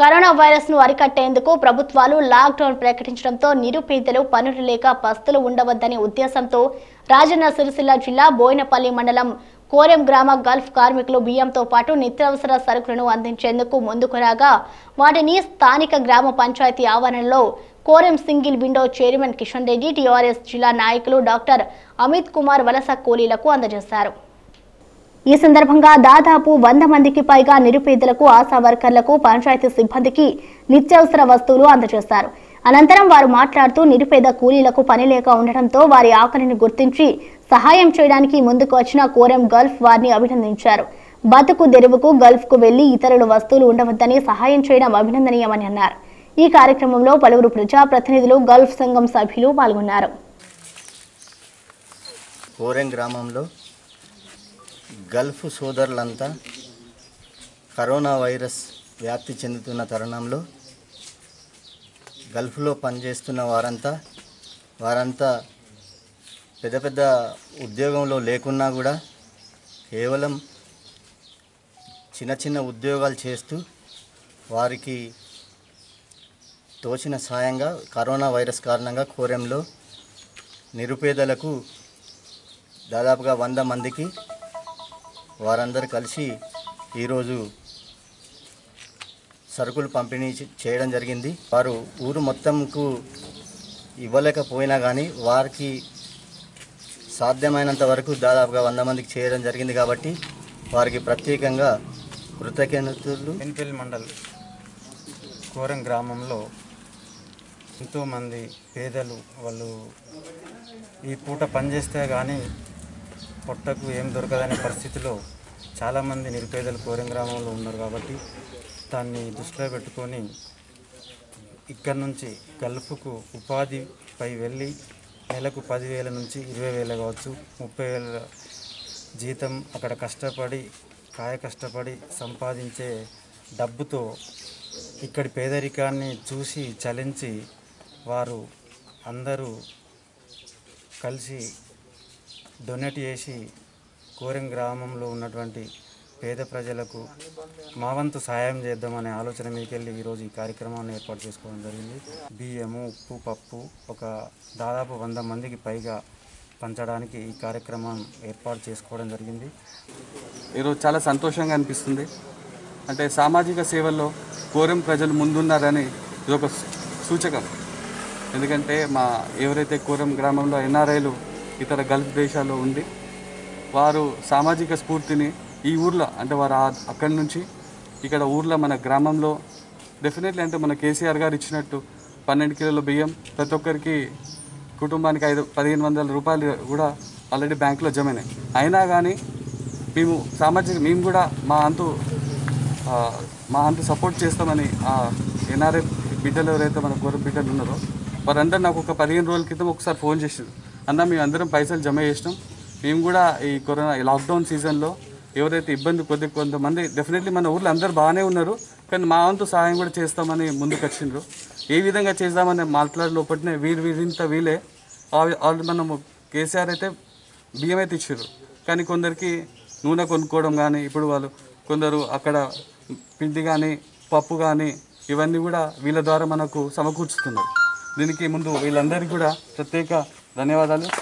corona virus ను అరికట్టేందుకు ప్రభుత్వాలు లాక్డౌన్ ప్రకటించడంతో నిరుపేదలు పనులు లేక పస్తులు ఉండవద్దనే ఉద్దేశంతో రాజన్న సిరిసిల్ల జిల్లా బోయినపల్లి మండలం కోరెం గ్రామ గల్ఫ్ కార్మికులు బియ్యంతో పాటు నిత్యావసర సరుకులను అందించేందుకు ముందుకు రాగా వాటిని స్థానిక గ్రామ పంచాయతీ ఆవరణలో Korem single window chairman Kishan Reddy TRS జిల్లా నాయకులు డాక్టర్ అమిత్ కుమార్ వలస కూలీలకు అందజేశారు ఈ సందర్భంగా దాదాపు వంద మందికి పైగా నిరుపేదలకు ఆశా వర్కర్లకు పంచాయతీ సిబ్బందికి నిత్యావసర వస్తువులు అందజేశారు అనంతరం వారు మాట్లాడుతూ నిరుపేద కూలీలకు పని లేక ఉండటంతో వారి ఆకలిని గుర్తించి సహాయం చేయడానికి ముందుకు వచ్చిన కోరం గల్ఫ్ వారిని అభినందించారు బతుకు తెరువుకు గల్ఫ్ కు వెళ్లి ఇతరుల వస్తువులు ఉండవద్దని సహాయం చేయడం అభినందనీయమని అన్నారు ఈ కార్యక్రమంలో పలువురు ప్రజాప్రతినిధులు గల్ఫ్ సంఘం సభ్యులు పాల్గొన్నారు కోరెం గ్రామంలో గల్ఫ్ సోదరులంతా కరోనా వైరస్ వ్యాప్తి చెందుతున్న తరుణంలో గల్ఫ్లో పనిచేస్తున్న వారంతా వారంతా పెద్ద పెద్ద ఉద్యోగంలో లేకున్నా కూడా కేవలం చిన్న చిన్న ఉద్యోగాలు చేస్తూ వారికి తోచిన సాయంగా కరోనా వైరస్ కారణంగా కోరెంలో నిరుపేదలకు దాదాపుగా వంద మందికి వారందరూ కలిసి ఈరోజు సరుకులు పంపిణీ చే- చేయడం జరిగింది వారు ఊరు మొత్తంకు ఇవ్వలేకపోయినా కానీ వారికి సాధ్యమైనంత వరకు దాదాపుగా వంద మందికి చేయడం జరిగింది కాబట్టి వారికి ప్రత్యేకంగా కృతజ్ఞతలు ఎన్పిల్ మండల్ కోరం గ్రామంలో ఎంతోమంది పేదలు వాళ్ళు ఈ పూట పనిచేస్తే కానీ పొట్టకు ఏం దొరకదనే పరిస్థితిలో చాలామంది నిరుపేదలు కోరం గ్రామంలో ఉన్నారు కాబట్టి దాన్ని దృష్టిలో పెట్టుకొని ఇక్కడ నుంచి గల్ఫ్కు ఉపాధిపై వెళ్ళి నెలకు పదివేల నుంచి ఇరవై వేలు కావచ్చు ముప్పై వేల జీతం అక్కడ కష్టపడి కాయ కష్టపడి సంపాదించే డబ్బుతో ఇక్కడి పేదరికాన్ని చూసి చలించి వారు అందరూ కలిసి డొనేట్ చేసి కోరెం గ్రామంలో ఉన్నటువంటి పేద ప్రజలకు మా వంతు సహాయం చేద్దామనే ఆలోచన మీకెళ్ళి ఈరోజు ఈ కార్యక్రమాన్ని ఏర్పాటు చేసుకోవడం జరిగింది బియ్యము ఉప్పు పప్పు ఒక దాదాపు వంద మందికి పైగా పంచడానికి ఈ కార్యక్రమం ఏర్పాటు చేసుకోవడం జరిగింది ఈరోజు చాలా సంతోషంగా అనిపిస్తుంది అంటే సామాజిక సేవల్లో కోరం ప్రజలు ముందున్నారని ఇది ఒక సూచకం ఎందుకంటే మా ఎవరైతే కోరం గ్రామంలో ఎన్ఆర్ఐలు ఇతర గల్ఫ్ దేశాల్లో ఉండి వారు సామాజిక స్ఫూర్తిని ఈ ఊర్లో అంటే వారు ఆ- అక్కడి నుంచి ఇక్కడ ఊర్లో మన గ్రామంలో డెఫినెట్లీ అంటే మన కేసీఆర్ గారు ఇచ్చినట్టు పన్నెండు కిలోల బియ్యం ప్రతి ఒక్కరికి కుటుంబానికి ఐదు పదిహేను వందల రూపాయలు కూడా ఆల్రెడీ బ్యాంకులో జమైనాయి అయినా కానీ మేము సామాజిక మేము కూడా మా అంతు ఆ, మా అంతు సపోర్ట్ చేస్తామని ఆ ఎన్ఆర్ఐ బిడ్డలు ఎవరైతే మన గొర్రె బిడ్డలు ఉన్నారో వారందరూ నాకు ఒక పదిహేను రోజుల క్రితం ఒకసారి ఫోన్ చేసారు అన్న మేము అందరం పైసలు జమ చేసినాం మేము కూడా ఈ కరోనా ఈ లాక్డౌన్ సీజన్లో ఎవరైతే ఇబ్బంది కొద్ది కొంతమంది డెఫినెట్లీ మన ఊర్లో అందరూ బాగానే ఉన్నారు కానీ మా వంతు సహాయం కూడా చేస్తామని ముందుకు వచ్చిండ్రు ఏ విధంగా చేద్దామని మాట్లాడే లోపలనే వీరు వీరింత వీలే ఆల్రెడీ మనము కేసీఆర్ అయితే బియ్యం అయితే ఇచ్చారు కానీ కొందరికి నూనె కొనుక్కోవడం కానీ ఇప్పుడు వాళ్ళు కొందరు అక్కడ పిండి కానీ పప్పు కానీ ఇవన్నీ కూడా వీళ్ళ ద్వారా మనకు సమకూర్చుతున్నారు దీనికి ముందు వీళ్ళందరికీ కూడా ప్రత్యేక ధన్యవాదాలు